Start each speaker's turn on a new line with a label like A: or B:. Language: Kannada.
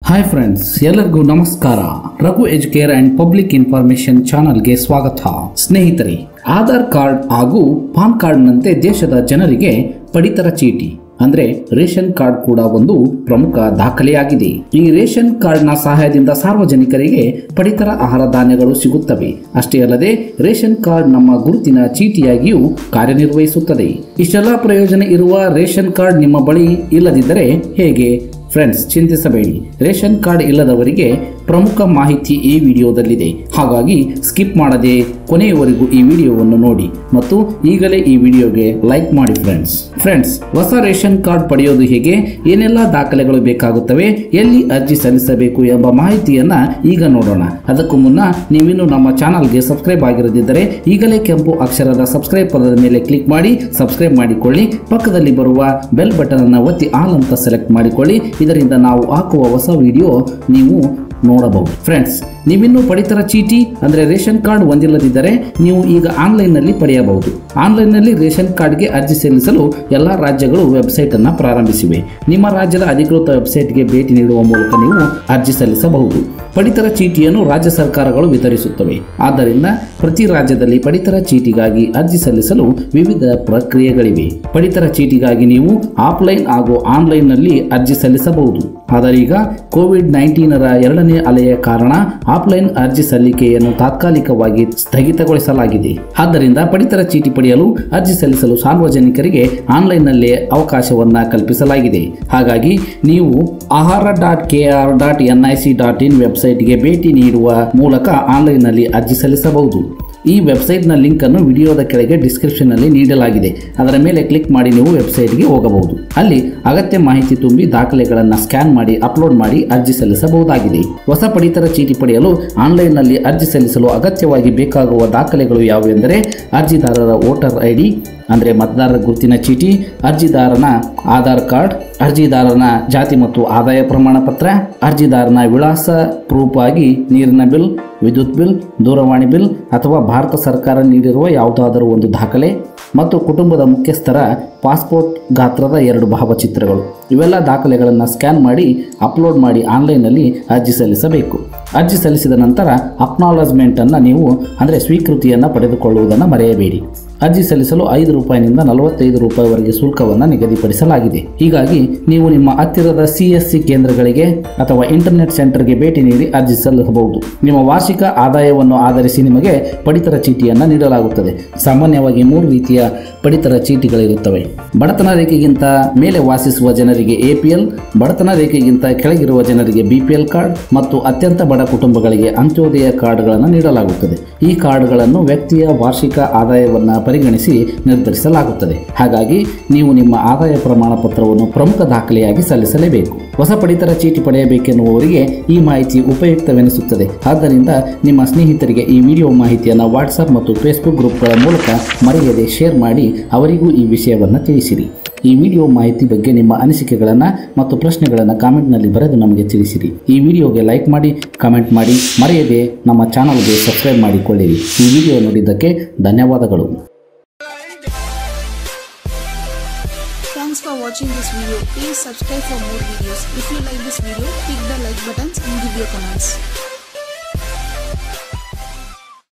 A: ಹಾಯ್ ಫ್ರೆಂಡ್ಸ್ ಎಲ್ಲರಿಗೂ ನಮಸ್ಕಾರ Raghu Educare and public information ಚಾನಲ್ಗೆ ಸ್ವಾಗತ ಸ್ನೇಹಿತರೆ ಆಧಾರ್ ಕಾರ್ಡ್ ಹಾಗೂ ಪಾನ್ ಕಾರ್ಡ್ನಂತೆ ದೇಶದ ಜನರಿಗೆ ಪಡಿತರ ಚೀಟಿ ಅಂದ್ರೆ ರೇಷನ್ ಕಾರ್ಡ್ ಕೂಡ ಒಂದು ಪ್ರಮುಖ ದಾಖಲೆಯಾಗಿದೆ ಈ ರೇಷನ್ ಕಾರ್ಡ್ನ ಸಹಾಯದಿಂದ ಸಾರ್ವಜನಿಕರಿಗೆ ಪಡಿತರ ಆಹಾರ ಧಾನ್ಯಗಳು ಸಿಗುತ್ತವೆ ಅಷ್ಟೇ ಅಲ್ಲದೆ ರೇಷನ್ ಕಾರ್ಡ್ ನಮ್ಮ ಗುರುತಿನ ಚೀಟಿಯಾಗಿಯೂ ಕಾರ್ಯನಿರ್ವಹಿಸುತ್ತದೆ ಇಷ್ಟೆಲ್ಲ ಪ್ರಯೋಜನ ಇರುವ ರೇಷನ್ ಕಾರ್ಡ್ ನಿಮ್ಮ ಬಳಿ ಇಲ್ಲದಿದ್ದರೆ ಹೇಗೆ ಫ್ರೆಂಡ್ಸ್ ಚಿಂತಿಸಬೇಡಿ ರೇಷನ್ ಕಾರ್ಡ್ ಇಲ್ಲದವರಿಗೆ ಪ್ರಮುಖ ಮಾಹಿತಿ ಈ ವಿಡಿಯೋದಲ್ಲಿದೆ ಹಾಗಾಗಿ ಸ್ಕಿಪ್ ಮಾಡದೆ ಕೊನೆಯವರೆಗೂ ಈ ವಿಡಿಯೋವನ್ನು ನೋಡಿ ಮತ್ತು ಈಗಲೇ ಈ ವಿಡಿಯೋಗೆ ಲೈಕ್ ಮಾಡಿ ಫ್ರೆಂಡ್ಸ್ ಫ್ರೆಂಡ್ಸ್ ಹೊಸ ರೇಷನ್ ಕಾರ್ಡ್ ಪಡೆಯೋದು ಹೇಗೆ ಏನೆಲ್ಲ ದಾಖಲೆಗಳು ಬೇಕಾಗುತ್ತವೆ ಎಲ್ಲಿ ಅರ್ಜಿ ಸಲ್ಲಿಸಬೇಕು ಎಂಬ ಮಾಹಿತಿಯನ್ನ ಈಗ ನೋಡೋಣ ಅದಕ್ಕೂ ಮುನ್ನ ನೀವಿನ್ನು ನಮ್ಮ ಚಾನಲ್ಗೆ ಸಬ್ಸ್ಕ್ರೈಬ್ ಆಗಿರದಿದ್ದರೆ ಈಗಲೇ ಕೆಂಪು ಅಕ್ಷರದ ಸಬ್ಸ್ಕ್ರೈಬ್ ಪದದ ಮೇಲೆ ಕ್ಲಿಕ್ ಮಾಡಿ ಸಬ್ಸ್ಕ್ರೈಬ್ ಮಾಡಿಕೊಳ್ಳಿ ಪಕ್ಕದಲ್ಲಿ ಬರುವ ಬೆಲ್ ಬಟನ್ ಅನ್ನು ಒತ್ತಿ ಆಲ್ ಅಂತ ಸೆಲೆಕ್ಟ್ ಮಾಡಿಕೊಳ್ಳಿ ಇದರಿಂದ ನಾವು ಹಾಕುವ ಹೊಸ ವಿಡಿಯೋ ನೀವು ನೋಡಬಹುದು ಫ್ರೆಂಡ್ಸ್ ನೀವಿನ್ನೂ ಪಡಿತರ ಚೀಟಿ ಅಂದರೆ ರೇಷನ್ ಕಾರ್ಡ್ ಹೊಂದಿಲ್ಲದಿದ್ದರೆ ನೀವು ಈಗ ಆನ್ಲೈನ್ನಲ್ಲಿ ಪಡೆಯಬಹುದು ಆನ್ಲೈನ್ನಲ್ಲಿ ರೇಷನ್ ಕಾರ್ಡ್ಗೆ ಅರ್ಜಿ ಸಲ್ಲಿಸಲು ಎಲ್ಲ ರಾಜ್ಯಗಳು ವೆಬ್ಸೈಟ್ ಅನ್ನು ಪ್ರಾರಂಭಿಸಿವೆ ನಿಮ್ಮ ರಾಜ್ಯದ ಅಧಿಕೃತ ವೆಬ್ಸೈಟ್ಗೆ ಭೇಟಿ ನೀಡುವ ಮೂಲಕ ನೀವು ಅರ್ಜಿ ಸಲ್ಲಿಸಬಹುದು ಪಡಿತರ ಚೀಟಿಯನ್ನು ರಾಜ್ಯ ಸರ್ಕಾರಗಳು ವಿತರಿಸುತ್ತವೆ ಆದ್ದರಿಂದ ಪ್ರತಿ ರಾಜ್ಯದಲ್ಲಿ ಪಡಿತರ ಚೀಟಿಗಾಗಿ ಅರ್ಜಿ ಸಲ್ಲಿಸಲು ವಿವಿಧ ಪ್ರಕ್ರಿಯೆಗಳಿವೆ ಪಡಿತರ ಚೀಟಿಗಾಗಿ ನೀವು ಆಫ್ಲೈನ್ ಹಾಗೂ ಆನ್ಲೈನ್ನಲ್ಲಿ ಅರ್ಜಿ ಸಲ್ಲಿಸಬಹುದು ಆದರೆ ಈಗ ಕೋವಿಡ್ ನೈನ್ಟೀನರ ಎರಡನೇ ಅಲೆಯ ಕಾರಣ ಆಫ್ಲೈನ್ ಅರ್ಜಿ ಸಲ್ಲಿಕೆಯನ್ನು ತಾತ್ಕಾಲಿಕವಾಗಿ ಸ್ಥಗಿತಗೊಳಿಸಲಾಗಿದೆ ಆದ್ದರಿಂದ ಪಡಿತರ ಚೀಟಿ ಪಡೆಯಲು ಅರ್ಜಿ ಸಲ್ಲಿಸಲು ಸಾರ್ವಜನಿಕರಿಗೆ ಆನ್ಲೈನ್ನಲ್ಲೇ ಅವಕಾಶವನ್ನ ಕಲ್ಪಿಸಲಾಗಿದೆ ಹಾಗಾಗಿ ನೀವು ಆಹಾರ dot K R dot N I C dot in ವೆಬ್ಸೈಟ್ಗೆ ಭೇಟಿ ನೀಡುವ ಮೂಲಕ ಆನ್ಲೈನ್ನಲ್ಲಿ ಅರ್ಜಿ ಸಲ್ಲಿಸಬಹುದು ಈ ವೆಬ್ಸೈಟ್ನ ಲಿಂಕ್ ಅನ್ನು ವಿಡಿಯೋದ ಕೆಳಗೆ ಡಿಸ್ಕ್ರಿಪ್ಷನ್ ನಲ್ಲಿ ನೀಡಲಾಗಿದೆ ಅದರ ಮೇಲೆ ಕ್ಲಿಕ್ ಮಾಡಿ ನೀವು ವೆಬ್ಸೈಟ್ಗೆ ಹೋಗಬಹುದು ಅಲ್ಲಿ ಅಗತ್ಯ ಮಾಹಿತಿ ತುಂಬಿ ದಾಖಲೆಗಳನ್ನು ಸ್ಕ್ಯಾನ್ ಮಾಡಿ ಅಪ್ಲೋಡ್ ಮಾಡಿ ಅರ್ಜಿ ಸಲ್ಲಿಸಬಹುದಾಗಿದೆ ಹೊಸ ಪಡಿತರ ಚೀಟಿ ಪಡೆಯಲು ಆನ್ಲೈನ್ನಲ್ಲಿ ಅರ್ಜಿ ಸಲ್ಲಿಸಲು ಅಗತ್ಯವಾಗಿ ಬೇಕಾಗುವ ದಾಖಲೆಗಳು ಯಾವುವೆಂದರೆ ಅರ್ಜಿದಾರರ ವೋಟರ್ ಐ ಡಿ ಅಂದರೆ ಮತದಾರರ ಗುರುತಿನ ಚೀಟಿ ಅರ್ಜಿದಾರನ ಆಧಾರ್ ಕಾರ್ಡ್ ಅರ್ಜಿದಾರನ ಜಾತಿ ಮತ್ತು ಆದಾಯ ಪ್ರಮಾಣ ಪತ್ರ ಅರ್ಜಿದಾರನ ವಿಳಾಸ ಪ್ರೂಫ್ ಆಗಿ ನೀರಿನ ಬಿಲ್ ವಿದ್ಯುತ್ ಬಿಲ್ ದೂರವಾಣಿ ಬಿಲ್ ಅಥವಾ ಭಾರತ ಸರ್ಕಾರ ನೀಡಿರುವ ಯಾವುದಾದರೂ ಒಂದು ದಾಖಲೆ ಮತ್ತು ಕುಟುಂಬದ ಮುಖ್ಯಸ್ಥರ ಪಾಸ್ಪೋರ್ಟ್ ಗಾತ್ರದ ಎರಡು ಭಾವಚಿತ್ರಗಳು ಇವೆಲ್ಲ ದಾಖಲೆಗಳನ್ನು ಸ್ಕ್ಯಾನ್ ಮಾಡಿ ಅಪ್ಲೋಡ್ ಮಾಡಿ ಆನ್ಲೈನ್ನಲ್ಲಿ ಅರ್ಜಿ ಸಲ್ಲಿಸಬೇಕು ಅರ್ಜಿ ಸಲ್ಲಿಸಿದ ನಂತರ ಅಕ್ನಾಲಜ್ಮೆಂಟನ್ನು ನೀವು ಅಂದರೆ ಸ್ವೀಕೃತಿಯನ್ನು ಪಡೆದುಕೊಳ್ಳುವುದನ್ನು ಮರೆಯಬೇಡಿ ಅರ್ಜಿ ಸಲ್ಲಿಸಲು ಐದು ರೂಪಾಯಿನಿಂದ ನಲವತ್ತೈದು ರೂಪಾಯಿವರೆಗೆ ಶುಲ್ಕವನ್ನು ನಿಗದಿಪಡಿಸಲಾಗಿದೆ ಹೀಗಾಗಿ ನೀವು ನಿಮ್ಮ ಹತ್ತಿರದ ಸಿ ಎಸ್ ಸಿ ಕೇಂದ್ರಗಳಿಗೆ ಅಥವಾ ಇಂಟರ್ನೆಟ್ ಸೆಂಟರ್ಗೆ ಭೇಟಿ ನೀಡಿ ಅರ್ಜಿ ಸಲ್ಲಿಸಬಹುದು ನಿಮ್ಮ ವಾರ್ಷಿಕ ಆದಾಯವನ್ನು ಆಧರಿಸಿ ನಿಮಗೆ ಪಡಿತರ ಚೀಟಿಯನ್ನು ನೀಡಲಾಗುತ್ತದೆ ಸಾಮಾನ್ಯವಾಗಿ ಮೂರು ರೀತಿಯ ಪಡಿತರ ಚೀಟಿಗಳಿರುತ್ತವೆ ಬಡತನ ರೇಖೆಗಿಂತ ಮೇಲೆ ವಾಸಿಸುವ ಜನರಿಗೆ ಎಪಿಎಲ್ ಬಡತನ ರೇಖೆಗಿಂತ ಕೆಳಗಿರುವ ಜನರಿಗೆ ಬಿಪಿಎಲ್ ಕಾರ್ಡ್ ಮತ್ತು ಅತ್ಯಂತ ಬಡ ಕುಟುಂಬಗಳಿಗೆ ಅಂತ್ಯೋದಯ ಕಾರ್ಡ್ಗಳನ್ನು ನೀಡಲಾಗುತ್ತದೆ ಈ ಕಾರ್ಡ್ಗಳನ್ನು ವ್ಯಕ್ತಿಯ ವಾರ್ಷಿಕ ಆದಾಯವನ್ನು ಪರಿಗಣಿಸಿ ನಿರ್ಧರಿಸಲಾಗುತ್ತದೆ ಹಾಗಾಗಿ ನೀವು ನಿಮ್ಮ ಆದಾಯ ಪ್ರಮಾಣ ಪತ್ರವನ್ನು ಪ್ರಮುಖ ದಾಖಲೆಯಾಗಿ ಸಲ್ಲಿಸಲೇಬೇಕು ಹೊಸ ಪಡಿತರ ಚೀಟಿ ಪಡೆಯಬೇಕೆನ್ನುವವರಿಗೆ ಈ ಮಾಹಿತಿ ಉಪಯುಕ್ತವೆನಿಸುತ್ತದೆ ಆದ್ದರಿಂದ ನಿಮ್ಮ ಸ್ನೇಹಿತರಿಗೆ ಈ ವಿಡಿಯೋ ಮಾಹಿತಿಯನ್ನು ವಾಟ್ಸಪ್ ಮತ್ತು ಫೇಸ್ಬುಕ್ ಗ್ರೂಪ್ಗಳ ಮೂಲಕ ಮರೆಯದೆ ಶೇರ್ ಮಾಡಿ ಅವರಿಗೂ ಈ ವಿಷಯವನ್ನು ತಿಳಿಸಿರಿ ಈ ವಿಡಿಯೋ ಮಾಹಿತಿ ಬಗ್ಗೆ ನಿಮ್ಮ ಅನಿಸಿಕೆಗಳನ್ನು ಮತ್ತು ಪ್ರಶ್ನೆಗಳನ್ನು ಕಾಮೆಂಟ್ನಲ್ಲಿ ಬರೆದು ನಮಗೆ ತಿಳಿಸಿರಿ ಈ ವಿಡಿಯೋಗೆ ಲೈಕ್ ಮಾಡಿ ಕಾಮೆಂಟ್ ಮಾಡಿ ಮರೆಯದೆ ನಮ್ಮ ಚಾನಲ್ಗೆ ಸಬ್ಸ್ಕ್ರೈಬ್ ಮಾಡಿಕೊಳ್ಳಿರಿ ಈ ವಿಡಿಯೋ ನೋಡಿದ್ದಕ್ಕೆ ಧನ್ಯವಾದಗಳು
B: Thanks for watching this video. Please subscribe for more videos. If you like this video, click the like buttons and give your comments.